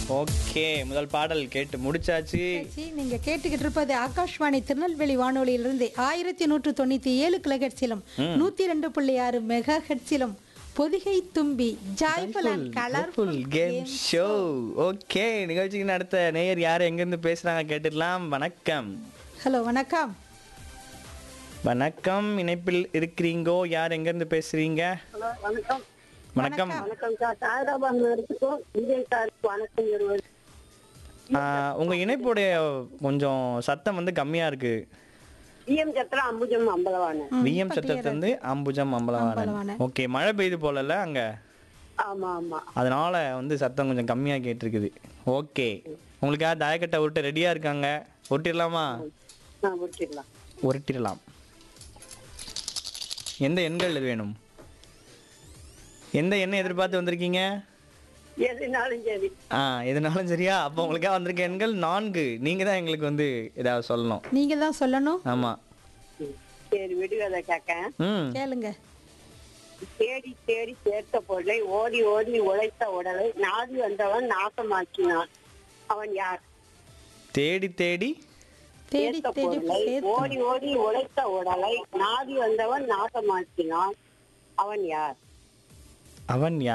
Okay முதல் பாடல் கேட்டு முடிச்சாச்சு சரி, நீங்க கேட்டுக்கிட்டு இருப்பது ஆகாஷ்வாணி திருநெல்வேலி வானொலியிலிருந்து ஆயிரத்தி நூற்று தொண்ணூத்தி ஏழு கிலோஹெட்ஸிலும் நூத்தி ரெண்டு புள்ளி ஆறு மெகா ஹெட்ஸிலும் Podhigai Thumbi joyful and colourful colourful game show okay நிகழ்ச்சிக்கு அடுத்த நேயர் யார் எங்கேருந்து பேசுகிறாங்க கேட்டுடலாம் வணக்கம் ஹலோ வணக்கம் வணக்கம் இணைப்பில் இருக்கிறீங்கோ யார் எங்கேருந்து பேசுறீங்க ஹலோ வணக்கம் வணக்கம் வணக்கம் சார் சாயராபாத் நகரத்துக்கும் விஜய் சாருக்கு வணக்கம் இருவர் ஆ, உங்க இணைப்புடைய கொஞ்சம் சத்தம் வந்து கம்மியா இருக்கு பிஎம் சத்திரம் அம்புஜம் அம்பலவான விஎம் சத்தத்திலிருந்து அம்புஜம் அம்பலவாணன் அம்பலவாணன். ஓகே மழை பெய்யுது போலல அங்க ஆமா ஆமா அதனால வந்து சத்தம் கொஞ்சம் கம்மியா கேட்டிருக்குது ஓகே உங்களுக்காக தாயக்கட்டை உருட்ட ரெடியா இருக்காங்க உருட்டிடலாமா நான் முடிச்சிடலாம் உருட்டிடலாம் எந்த எண்கள் வேணும் எந்த எண்ணை எதிர்பார்த்து வந்திருக்கீங்க எதுனாலும் சரி ஆ எதுனாலும் சரியா அப்போ உங்களுக்காக வந்திருக்க எண்கள் நான்கு நீங்க தான் எங்களுக்கு வந்து ஏதாவது சொல்லணும் நீங்க தான் சொல்லணும் ஆமா ம். சரி விடுகதை கேட்க ம் கேளுங்க தேடி தேடி சேர்த்த பொருளை ஓடி ஓடி உழைத்த உடலை நாடி வந்தவன் நாசமாக்கினான் அவன் யார் தேடி தேடி தேடி தேடி சேர்த்த பொருளை சேர்த்து ஓடி ஓடி உழைத்த உடலை நாடி வந்தவன் நாசமாக்கினான் அவன் யார் அவன் யார்